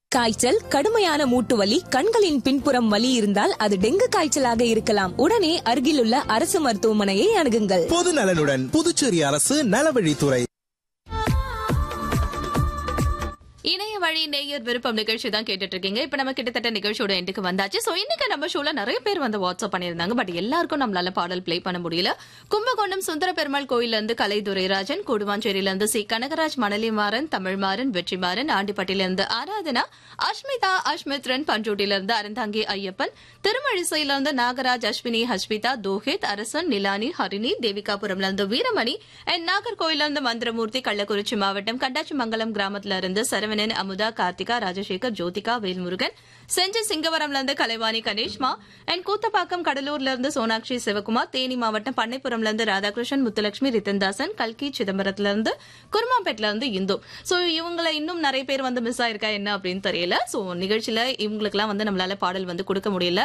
காய்ச்சல் கடுமையான மூட்டு வலி கண்களின் பின்புறம் வலி இருந்தால் அது டெங்கு காய்ச்சலாக இருக்கலாம் உடனே அருகிலுள்ள அரசு மருத்துவமனையை அணுகுங்கள் பொது நலனுடன் புதுச்சேரி அரசு நலவழித்துறை இணைய வழி நேயர் விருப்பம் நிகழ்ச்சி தான் கேட்டுட்டு இருக்கீங்க இப்ப நம்ம கிட்டத்தட்ட நிகழ்ச்சியோட எண்டுக்கு வந்தாச்சு சோ இன்னைக்கு நம்ம ஷோல நிறைய பேர் வந்து வாட்ஸ்அப் பண்ணியிருந்தாங்க பட் எல்லாருக்கும் நம்மளால பாடல் ப்ளே பண்ண முடியல கும்பகோணம் சுந்தர பெருமாள் கோயில்ல இருந்து கலை துரைராஜன் கூடுவாஞ்சேரியில இருந்து சி கனகராஜ் மணலிமாறன் தமிழ்மாறன் வெற்றிமாறன் ஆண்டிப்பட்டியில இருந்து ஆராதனா அஷ்மிதா அஷ்மித்ரன் பஞ்சூட்டில இருந்து அறந்தாங்கி ஐயப்பன் திருமழிசையில இருந்து நாகராஜ் அஸ்வினி ஹஸ்மிதா தோஹித் அரசன் நிலானி ஹரிணி தேவிகாபுரம்ல இருந்து வீரமணி அண்ட் நாகர்கோயில இருந்து மந்திரமூர்த்தி கள்ளக்குறிச்சி மாவட்டம் கண்டாச்சிமங்கலம் கிராமத்துல இருந்து சரவணன் அமுதா கார்த்திகா ராஜசேகர் ஜோதிகா வேல்முருகன் செஞ்சி சிங்கவரம்ல இருந்து கலைவாணி கணேஷ்மா அண்ட் கூத்தப்பாக்கம் கடலூர்ல இருந்து சோனாட்சி சிவகுமார் தேனி மாவட்டம் பண்ணைப்புறம்ல இருந்து ராதாகிருஷ்ணன் முத்துலட்சுமி ரித்தன்தாசன் கல்கி சிதம்பரத்துல இருந்து குருமாம்பேட்ல இருந்து இந்து சோ இவங்களை இன்னும் நிறைய பேர் வந்து மிஸ் ஆயிருக்கா என்ன அப்படின்னு தெரியல சோ நிகழ்ச்சியில இவங்களுக்கெல்லாம் வந்து நம்மளால பாடல் வந்து கொடுக்க முடியல